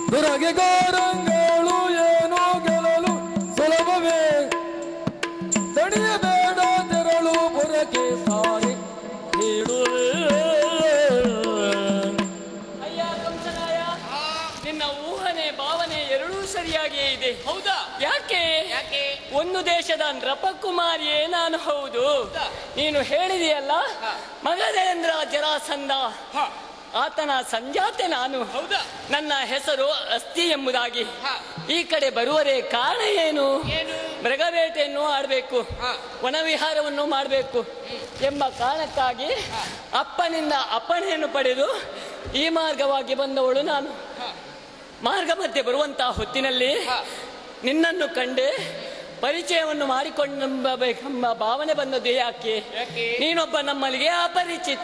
ದುರಗೆ ಗೋರಂಗಳು ಏನೋ ಗೆಲ್ಲಲು ಸುಲಭವೇ ತಡೆಯಬೇಡ ತೆರಳು ಪುರಕ್ಕೆ ಸಾರಿ ಹೇಳುವೆ ಅಯ್ಯ ಕಂಸನಾಯ ನಿನ್ನ ಊಹನೆ ಭಾವನೆ ಎರಡೂ ಸರಿಯಾಗಿಯೇ ಇದೆ ಹೌದಾ ಯಾಕೆ ಯಾಕೆ ಒಂದು ದೇಶದ ನೃಪಕುಮಾರಿಯೇ ನಾನು ಹೌದು ನೀನು ಹೇಳಿದೆಯಲ್ಲ ಮಗಧೇಂದ್ರ ಜರಾಸಂಧ ಹ, ಆತನ ಸಂಜಾತೆ ನಾನು ಹೌದಾ ನನ್ನ ಹೆಸರು ಅಸ್ತಿ ಎಂಬುದಾಗಿ ಹ. ಈ ಕಡೆ ಬರುವರೆ ಕಾರಣ ಏನು ಏನು ಮೃಗಬೇಟೆಯನ್ನು ಆಡಬೇಕು ಹ. ವನವಿಹಾರವನ್ನು ಮಾಡಬೇಕು ಎಂಬ ಕಾರಣಕ್ಕಾಗಿ ಅಪ್ಪನಿಂದ ಅಪ್ಪಣೆಯನ್ನು ಪಡೆದು ಈ ಮಾರ್ಗವಾಗಿ ಬಂದವಳು ನಾನು ಮಾರ್ಗ ಮಧ್ಯೆ ಬರುವಂತಹ ಹೊತ್ತಿನಲ್ಲಿ ಹ. ನಿನ್ನನ್ನು ಕಂಡೆ ಪರಿಚಯವನ್ನು ಮಾಡಿಕೊಂಡೆಂಬ ಭಾವನೆ ಬಂದದ್ದು ಯಾಕೆ ಯಾಕೆ? ನೀನೊಬ್ಬ ನಮ್ಮಲ್ಲಿಗೆ ಅಪರಿಚಿತ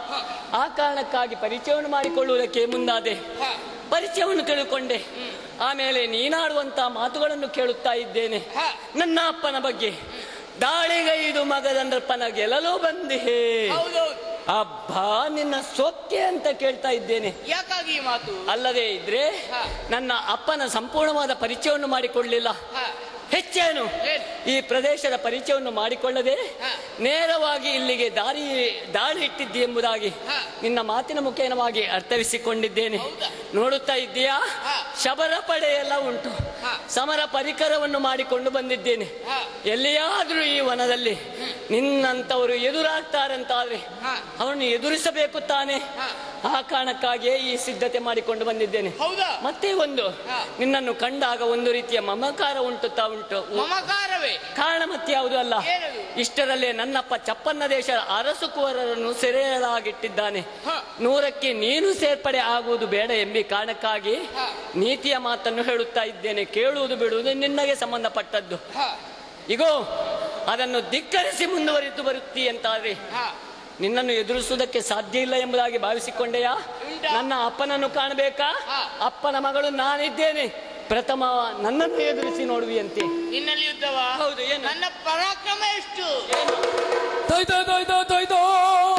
ಆ ಕಾರಣಕ್ಕಾಗಿ ಪರಿಚಯವನ್ನು ಮಾಡಿಕೊಳ್ಳುವುದಕ್ಕೆ ಮುಂದಾದೆ ಹ. ಪರಿಚಯವನ್ನು ತಿಳ್ಕೊಂಡೆ ಆಮೇಲೆ ನೀನಾಡುವಂತ ಮಾತುಗಳನ್ನು ಕೇಳುತ್ತಾ ಇದ್ದೇನೆ ಹ. ನನ್ನ ಅಪ್ಪನ ಬಗ್ಗೆ ದಾಳಿಗೈದು ಮಗದಂದ್ರಪ್ಪನ ಗೆಲ್ಲಲು ಬಂದಿಹೇ ಹೌದೌದು ಅಬ್ಬಾ ನಿನ್ನ ಸೊಕ್ಕೆ ಅಂತ ಕೇಳ್ತಾ ಇದ್ದೇನೆ ಯಾಕಾಗಿ ಈ ಮಾತು ಅಲ್ಲದೆ ಇದ್ರೆ ಹ. ನನ್ನ ಅಪ್ಪನ ಸಂಪೂರ್ಣವಾದ ಪರಿಚಯವನ್ನು ಮಾಡಿಕೊಳ್ಳಿಲ್ಲ ಹ, ಹೆಚ್ಚೇನು ಏನ್? ಈ ಪ್ರದೇಶದ ಪರಿಚಯವನ್ನು ಮಾಡಿಕೊಳ್ಳದೆ ಹ. ನೇರವಾಗಿ ಇಲ್ಲಿಗೆ ದಾರಿ ದಾಳಿ ಇಟ್ಟಿದ್ದಿ ಎಂಬುದಾಗಿ ಹ. ನಿನ್ನ ಮಾತಿನ ಮುಖೇನವಾಗಿ ಅರ್ಥವಿಸಿಕೊಂಡಿದ್ದೇನೆ ಹೌದಾ? ನೋಡುತ್ತಾ ಇದ್ದೀಯಾ ಹ. ಶಬರ ಪಡೆ ಎಲ್ಲ ಉಂಟು ಹ. ಸಮರ ಪರಿಕರವನ್ನು ಮಾಡಿಕೊಂಡು ಬಂದಿದ್ದೇನೆ ಹ. ಎಲ್ಲಿಯಾದ್ರೂ ಈ ವನದಲ್ಲಿ ನಿನ್ನಂತವರು ಎದುರಾಗ್ತಾರಂತಾದ್ರೆ ಹ. ಅವರನ್ನು ಎದುರಿಸಬೇಕು ತಾನೆ ಹ. ಆ ಕಾರಣಕ್ಕಾಗಿಯೇ ಈ ಸಿದ್ಧತೆ ಮಾಡಿಕೊಂಡು ಬಂದಿದ್ದೇನೆ ಹೌದಾ ಮತ್ತೆ ಒಂದು ಹ. ನಿನ್ನನ್ನು ಕಂಡಾಗ ಒಂದು ರೀತಿಯ ಮಮಕಾರ ಉಂಟುತ್ತಾ ಉಂಟು ಮಮಕಾರವೇ ಕಾರಣ ಮತ್ತೆ ಯಾವುದು ಅಲ್ಲ ಏನದು? ಇಷ್ಟರಲ್ಲೇ ನನ್ನಪ್ಪ ಚಪ್ಪನ್ನ ದೇಶದ ಅರಸು ಕುವರರನ್ನು ಸೆರೆಯಲಾಗಿಟ್ಟಿದ್ದಾನೆ ಹ. ನೂರಕ್ಕೆ ನೀನು ಸೇರ್ಪಡೆ ಆಗುವುದು ಬೇಡ ಎಂಬಿ ಕಾರಣಕ್ಕಾಗಿ ಹ. ನೀತಿಯ ಮಾತನ್ನು ಹೇಳುತ್ತಾ ಇದ್ದೇನೆ ಕೇಳುವುದು ಬಿಡುವುದು ನಿನ್ನಗೆ ಸಂಬಂಧಪಟ್ಟದ್ದು ಹ, ಇಗೋ ಅದನ್ನು ಧಿಕ್ಕರಿಸಿ ಮುಂದುವರಿದು ಬರುತ್ತಿ ಅಂತಾದ್ರೆ ಹ. ನಿನ್ನನ್ನು ಎದುರಿಸುವುದಕ್ಕೆ ಸಾಧ್ಯ ಇಲ್ಲ ಎಂಬುದಾಗಿ ಭಾವಿಸಿಕೊಂಡೆಯಾ ಉಂಟಾ? ನನ್ನ ಅಪ್ಪನನ್ನು ಕಾಣಬೇಕಾ ಹಾ. ಅಪ್ಪನ ಮಗಳು ನಾನಿದ್ದೇನೆ ಪ್ರಥಮ ನನ್ನನ್ನು ಎದುರಿಸಿ ನೋಡುವಿಯಂತೆ ನಿನ್ನಲ್ಲಿ ಯುದ್ಧವ ಹೌದು ಏನು ನನ್ನ ಪರಾಕ್ರಮ ಎಷ್ಟು ತೊಯ್ತೋ ತೊಯ್ತೋ ತೊಯ್ತೋ